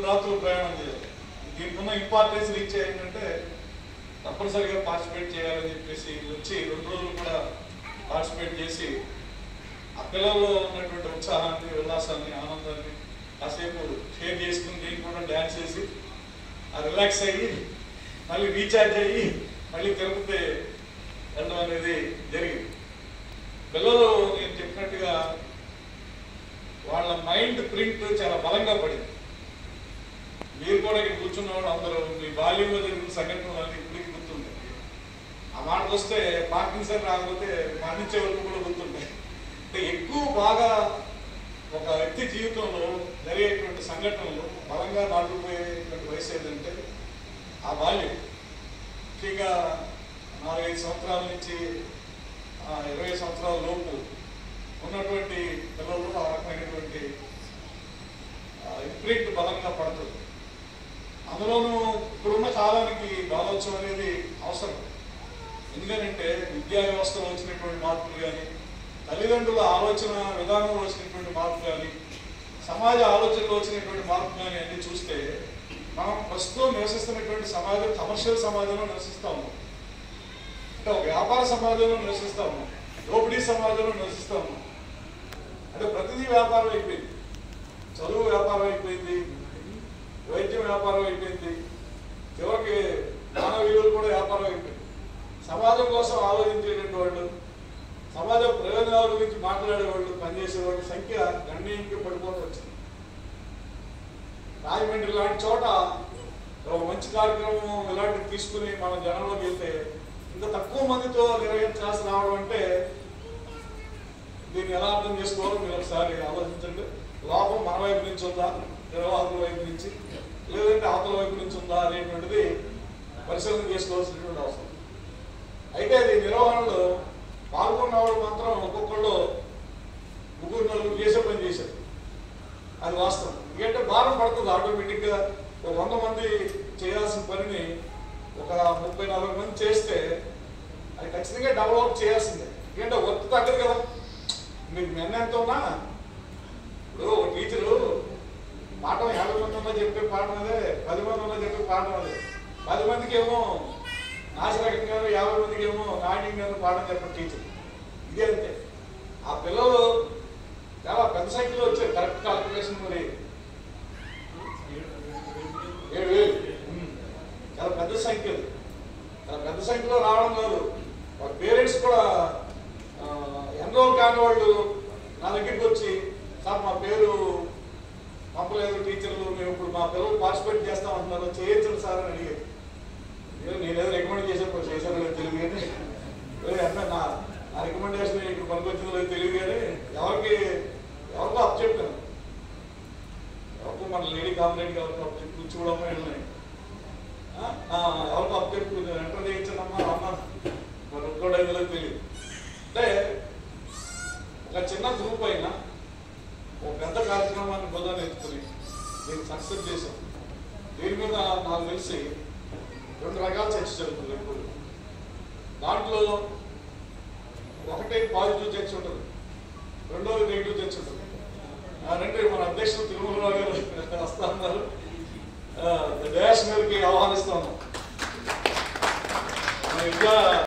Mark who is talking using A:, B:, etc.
A: రాత్రులు ప్రయాణం చేయాలి దీనికి ఉన్న ఇంపార్టెన్స్ రీచ్ ఏంటంటే తప్పనిసరిగా పార్టిసిపేట్ చేయాలని చెప్పేసి వచ్చి రెండు రోజులు కూడా పార్టిసిపేట్ చేసి ఆ పిల్లల్లో ఉన్నటువంటి ఉత్సాహాన్ని ఉల్లాసాన్ని ఆనందాన్ని కాసేపు షేర్ చేసుకుని దీనికి కూడా డ్యాన్స్ చేసి ఆ రిలాక్స్ అయ్యి మళ్ళీ రీఛార్జ్ అయ్యి మళ్ళీ తిరుపతి వెళ్ళడం అనేది జరిగింది పిల్లలు నేను చెప్పినట్టుగా వాళ్ళ మైండ్ ప్రింట్ చాలా బలంగా పడింది మీరు కూడా ఇక్కడ కూర్చున్న వాళ్ళు అందరూ మీ బాల్యంలో జరిగిన సంఘటనలు అన్ని ఇప్పటికీ గుర్తుంటాయి ఆ మాటకు వస్తే పార్కిన్సన్ రాకపోతే మరణించే వరకు కూడా గుర్తుంటాయి అంటే ఎక్కువ బాగా ఒక వ్యక్తి జీవితంలో జరిగేటువంటి సంఘటనలు బలంగా నాటుకుపోయేటువంటి వయసు ఏంటంటే ఆ బాల్యం ముఖ్యంగా నాలుగైదు సంవత్సరాల నుంచి ఆ, ఇరవై సంవత్సరాల లోపు ఉన్నటువంటి పిల్లలు ఆ రకమైనటువంటి ఇంప్రింట్ బలంగా పడుతుంది అందులోనూ ఇప్పుడున్న కాలానికి బాలోత్సవం అనేది అవసరం ఎందుకంటే విద్యా వ్యవస్థలో వచ్చినటువంటి మార్పులు కానీ తల్లిదండ్రుల ఆలోచన విధానంలో వచ్చినటువంటి మార్పు కానీ సమాజ ఆలోచనలో వచ్చినటువంటి మార్పు కానీ అన్ని చూస్తే మనం ప్రస్తుతం నివసిస్తున్నటువంటి సమాజం కమర్షియల్ సమాజంలో నివసిస్తా ఉన్నాం అంటే ఒక వ్యాపార సమాజంలో నివసిస్తా ఉన్నాం దోపిడీ సమాజంలో నివసిస్తా ఉన్నాం అంటే ప్రతిదీ వ్యాపారం అయిపోయింది చదువు వ్యాపారం అయిపోయింది వైద్యం వ్యాపారం అయిపోయింది చివరికి మానవ విలువలు కూడా వ్యాపారం అయిపోయింది సమాజం కోసం ఆలోచించేటువంటి వాళ్ళు సమాజ ప్రయోజనాల గురించి మాట్లాడేవాళ్ళు పనిచేసే వాళ్ళ సంఖ్య గణనీయంగా పడిపోతూ వచ్చింది రాజమండ్రి లాంటి చోట ఒక మంచి కార్యక్రమం ఇలాంటివి తీసుకుని మనం జనంలోకి వెళ్తే ఇంత తక్కువ మందితో నిర్వహించాల్సి రావడం అంటే దీన్ని ఎలా అర్థం చేసుకోవాలో మీరు ఒకసారి ఆలోచించండి లోపం మన వైపు నుంచి ఉందా నిర్వాహకుల వైపు నుంచి లేదంటే అవతల వైపు నుంచి ఉందా అనేటువంటిది పరిశీలన చేసుకోవాల్సినటువంటి అవసరం అయితే అది నిర్వహణలో పాల్గొన్న వాళ్ళు మాత్రం ఒక్కొక్కళ్ళు ముగ్గురు నలుగురు చేసే పని చేశారు అది వాస్తవం ఎందుకంటే భారం పడుతుంది ఆటోమేటిక్గా ఒక వంద మంది చేయాల్సిన పనిని ఒక ముప్పై నలభై మంది చేస్తే అది ఖచ్చితంగా డెవలప్ చేయాల్సిందే ఎందుకంటే వర్క్ తగ్గదు కదా మీకు నిన్న ఎంత ఉన్నా ఇప్పుడు ఒక టీచరు పాఠం యాభై మంది ఉన్నా చెప్పే పాఠం అదే పది మంది ఉన్నా చెప్పే పాఠం అదే పది మందికి ఏమో నాశరకంగా యాభై మందికి ఏమో నాణ్యంగా పాఠం చెప్పే టీచర్ ఇదే అంతే ఆ పిల్లలు చాలా పెద్ద సంఖ్యలో వచ్చారు కరెక్ట్ కాల్కులేషన్ మరి ఏడు వేలు ఉమ్. చాలా పెద్ద సంఖ్య అది. చాలా పెద్ద సంఖ్యలో రావడం కాదు వాళ్ళ పేరెంట్స్ కూడా ఎన్రోల్ కాని వాళ్ళు నా దగ్గరికి వచ్చి సార్ మా పేరు పంపలేదు టీచర్లు మేము ఇప్పుడు మా పిల్లలు పార్టిసిపేట్ చేస్తాం అంటున్నారు చేయించండి సార్ అని అడిగారు నేను నేనేదో రికమెండ్ చేసినప్పుడు చేశాను లేదు తెలియదు కానీ ఏ అన్న నా నా రికమెండేషన్ ఇక్కడ పనికొచ్చిందో లేదో తెలియదు కానీ ఎవరికి ఎవరికో అప్ చెప్పాను ఎవరికో మన లేడీ కాంపిటేట్ ఎవరికో అప్ చెప్పి కూర్చోవడమో వెళ్ళినాయి ఎవరికో అప్ చెప్పి ఎంటర్ చేయించానమ్మా అన్నా మరి ఇంకోటి అయిందో తెలియదు అంటే ఒక చిన్న గ్రూప్ అయినా ఒక పెద్ద కార్యక్రమాన్ని బుధాన్ని ఎత్తుకుని దీన్ని సక్సెస్ చేశాం దీని మీద నాకు తెలిసి రెండు రకాల చర్చ జరుగుతుంది ఎప్పుడు దాంట్లో ఒకటి పాజిటివ్ చర్చ ఉంటుంది రెండోది నెగిటివ్ చర్చ ఉంటుంది ఆ రెండు మన అధ్యక్షుడు తిరుమలరావు గారు వస్తా ఉన్నారు డాష్ మీదకి ఆహ్వానిస్తా ఉన్నాం మన ఇంకా